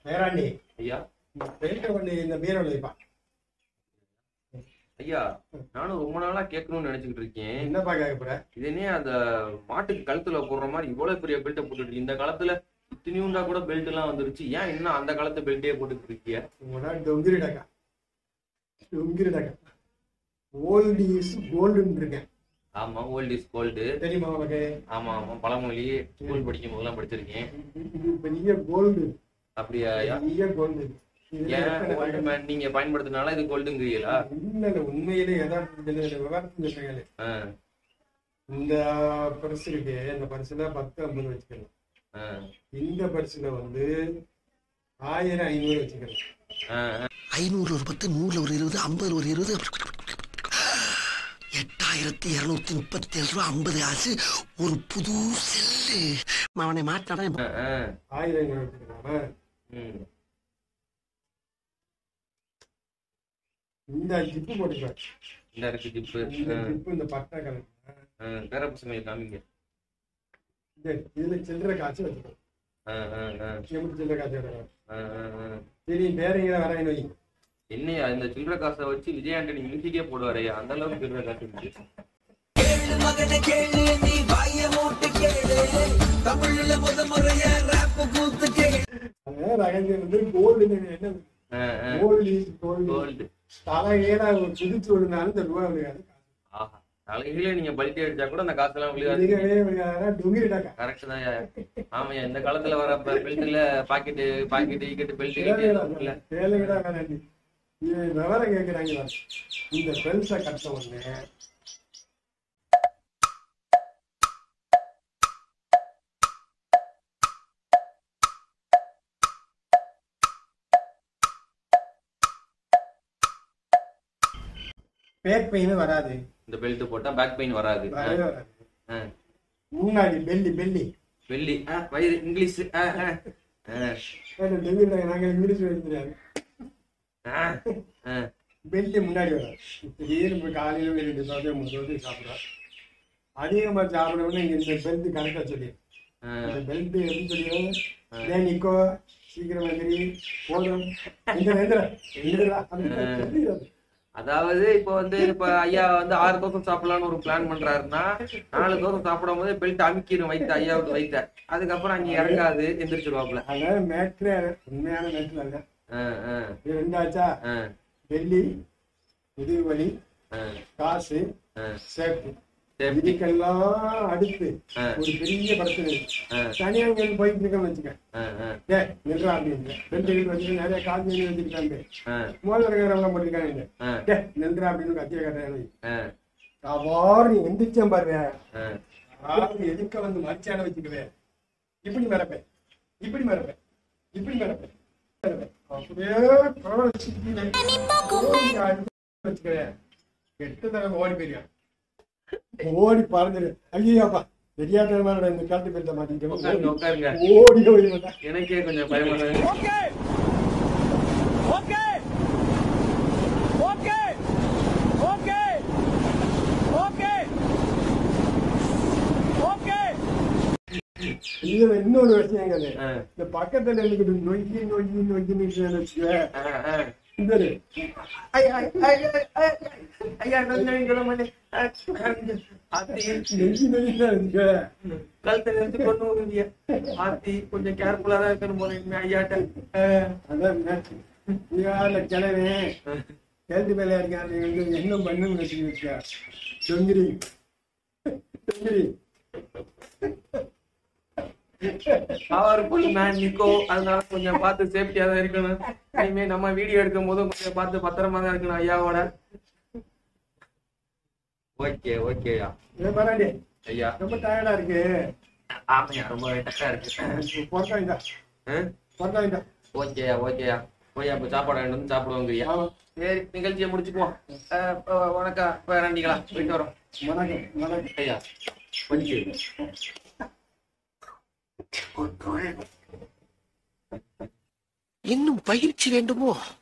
பேராண்டி ஐயா பெயிண்ட கொண்டு இந்த பீரோல வைப்பா ஐயா நானும் ரொம்ப நாளா கேட்கணும்னு நினைச்சுக்கிட்டு இருக்கேன் என்னப்பா கேட்க போற இது என்ன அந்த மாட்டுக்கு கழுத்துல போடுற மாதிரி இவ்வளவு பெரிய பெல்ட்டை போட்டுட்டு இந்த காலத்துல இத்தனையுண்டா கூட பெல்ட் எல்லாம் வந்துருச்சு ஏன் இன்னும் அந்த காலத்து பெல்ட்டே போட்டுட்டு இருக்கிய உங்களோட டொங்கிரிடாக்கா டொங்கிரிடாக்கா ஓல்டு இஸ் கோல்டுன்னு இருக்கேன் ஆமா ஓல்ட் இஸ் கோல்டு தெரியுமா உனக்கு ஆமா ஆமா பழமொழி ஸ்கூல் படிக்கும் போதெல்லாம் படிச்சிருக்கேன் இது பெரிய கோல்டு அப்படியா ஐயா பெரிய கோல்டு ஏன் old man நீங்க பயன்படுத்தினால இது கோல்டுங்கிறீங்களா இல்ல இல்ல உண்மையிலே யதார்த்தம் விவரத்துல சொல்லுங்களேன் ஆ, இந்த பரிசு இருக்கு இந்த பரிசுல பத்து ஐம்பது வச்சுக்கலாம் ஆ, இந்த பரிசுல வந்து ஆயிரம் ஐநூறு வச்சுக்கலாம் ஆ, ஆ. ஐநூறுல ஒரு பத்து நூறுல ஒரு இருபது ஐம்பதுல ஒரு இருபது எட்டாயிரத்தி இருநூத்தி முப்பத்தி ஏழு ரூபா ஐம்பது காசு ஒரு புது செல்லு அவனை மாட்டானா ஆ, ஆ. ஆயிரம் ஐநூறு வச்சுக்கலாமா ம். இந்த ஜிப்பு போட்டுக்கலாம் இந்த இருக்கு ஜிப்பு இந்த ஜிப்பு இந்த பட்டா கலர் பேர பசங்களுக்கு காமிங்க இந்த இதுல சில்லறை காய்ச்சி வச்சுக்கலாம் ஆ, ஆ, ஆ, எப்படி சில்லறை காய்ச்சி வைக்கலாம் ஆ, ஆ, ஆ. சரி பேரைங்க வராங்க வை என்னையா இந்த சில்லற காசை வச்சு விஜய் ஆண்டனி மியூசிக்கே போடுவாரையா அந்த அளவுக்கு சில்லற காசு இருந்துச்சு மகனை கேளு நீ வாய மூட்டு கேளு தமிழ்ல முத முறைய ரேப் கூத்து கேளு அதாவது ரகசியம் வந்து கோல்டு என்ன ஆ, ஆ. கோல்டு கோல்டு கோல்டு தலைகீழா ஒரு குதிச்சு விழுந்தாலும் இந்த ரூபா விழுகாது ஆஹா தலைகீழே நீங்க பல்ட்டி அடிச்சா கூட அந்த காசெல்லாம் விழுகாது விழுகவே விழுகாதா டொங்கிரிடாக்கா கரெக்ட் தான் ஆமாய்யா இந்த காலத்துல வர பெல்ட்ல பாக்கெட்டு பாக்கெட்டு ஈக்கெட்டு பெல்ட் இல்ல கேளுங்கடா வேணாண்டி இது விவரம் கேட்கிறாங்களா இந்த பெல்ஸை கட்ட உடனே பேக் பெயின் வராது இந்த பெல்ட் போட்டா பேக் பெயின் வராது ஆ, வரவே வராது ஆ. முன்னாடி பெல்லி பெல்லி வெள்ளி ஆ, வயிறு இங்கிலீஷ் ஆ, ஆ. ஆ, டெங்கிரிடாங்க நாங்கள் இங்கிலீஷ் தெரியாது ஆ, ஆ. பெல்லி முன்னாடி வரும் திடீர்னு போய் காலையில போய் ரெண்டு தோசை மூணு தோசை சாப்பிடுறோம் அதிகமா சாப்பிடணும்னு இங்க இந்த பெல்ட் கணக்கா சொல்லி ஆ. இந்த பெல்ட் எப்படி சொல்லிடுவோம் ஏன் நிக்கோ சீக்கிரம் வந்துரி போதும் இந்த நேரத்துல எந்திரா அப்படின்னு சொல்லிடுறது. அதாவது இப்ப வந்து இப்ப ஐயா வந்து ஆறு தோசம் சாப்பிடலாம்னு ஒரு பிளான் பண்றாருன்னா நாலு தோசம் சாப்பிடும் போது பெல்ட் அமுக்கிடும் வைத்த ஐயாவுக்கு வைத்த அதுக்கப்புறம் அங்க இறங்காது எந்திரிச்சிருவாப்ல அதாவது மேட்ரு உண்மையான மேட்ரு அதுதான் ஆ, ஆ, இது ரெண்டாச்சா ஆ, டெல்லி முதுகு வலி ஆ, காசு ஆ. Safety Safety. இதுக்கெல்லாம் அடுத்து ஆ. ஒரு பெரிய பிரச்சனை ஆ. தனியா இங்க போயிட்டு இருக்கேன்னு வச்சுக்க ஆ, ஆ, ஏ நின்றா அப்படின்னு ரெண்டு வீடு வச்சுட்டு நிறைய காசு எழுதி வச்சுக்கிட்டாங்க ஆ, முதல்ல இருக்கிறவங்க போட்டிருக்காங்க ஆ, டே நின்றா அப்படின்னு கத்திய கட்டுறாங்க ஆ, அவ்வாறு நீ எந்திரிச்சேன் பாருங்க ஆ. அதாவது எதுக்க வந்து மரிச்சான வச்சுக்குவேன் இப்படி மறப்பேன் இப்படி மறப்பேன் இப்படி மறப்பேன் மறப்பேன். அப்படியே குரலை வச்சுக்கிட்டு ஓடி அடிச்சு வச்சுக்குவேன் எட்டு தடவை ஓடி போயிருக்கான் ஓடி பறந்துரு ஐயாப்பா தெரியாத இந்த காட்டு பேர்த்த உட்காருங்க மாட்டேன் உட்காருங்க ஓடி ஓடி வந்தா எனக்கே கொஞ்சம் பயமா தான் இருக்கு. Okay okay okay okay okay okay இதுல இன்னொரு விஷயம் அது ஆ, இந்த பக்கத்துல இருந்துகிட்டு நொய்யி நொய்யி நொய்யின்னு வச்சுக்குவேன் ஆ, ஆ. இந்த இரு. ஐயா, ஐயா, ஐயா, ஐயா, ஐயா, கொஞ்சம் சொல்ல மாட்டேன். ஆத்தி, நொய்யி நொய்யின்னு வச்சுக்குவேன் கழுத்துல இருந்து கொண்டு வருவியா ஆத்தி கொஞ்சம் கேர்ஃபுல்லா தான் இருக்கணும் போல இனிமே ஐயாட்ட அதான் மேட்ச் யாரில் கிளவே கேள்வி மேலே இருக்காரு என்ன பண்ணுன்னு வச்சுக்க வச்சுக்கா தொங்கிரி தொங்கிரி பவர்ஃபுல் மேன் நிக்கோ அதனால கொஞ்சம் பார்த்து சேஃப்டியா தான் இருக்கணும் இனிமே நம்ம வீடியோ எடுக்கும் போதும் கொஞ்சம் பார்த்து பத்திரமா தான் இருக்கணும் ஐயாவோட ஓகே ஓகேயா ஏன் பராண்டி ஐயா ரொம்ப டயர்டா இருக்கு ஆமையா ரொம்ப டக்கா இருக்கு பொறக்காய்டா பொறக்காய்டா ஓகேயா ஓகேயா போய் அப்ப சாப்பாடு வாங்கிட்டு வந்து சாப்பிடுவோங்கய்யா சரி நிகழ்ச்சியை முடிச்சுக்குவோம் அஹ், அஹ், வணக்கம் பேரண்டிகளா போயிட்டு வரோம் வணக்கம் வணக்கம் ஐயா கொஞ்சம் இன்னும் பயிற்சி வேண்டுமோ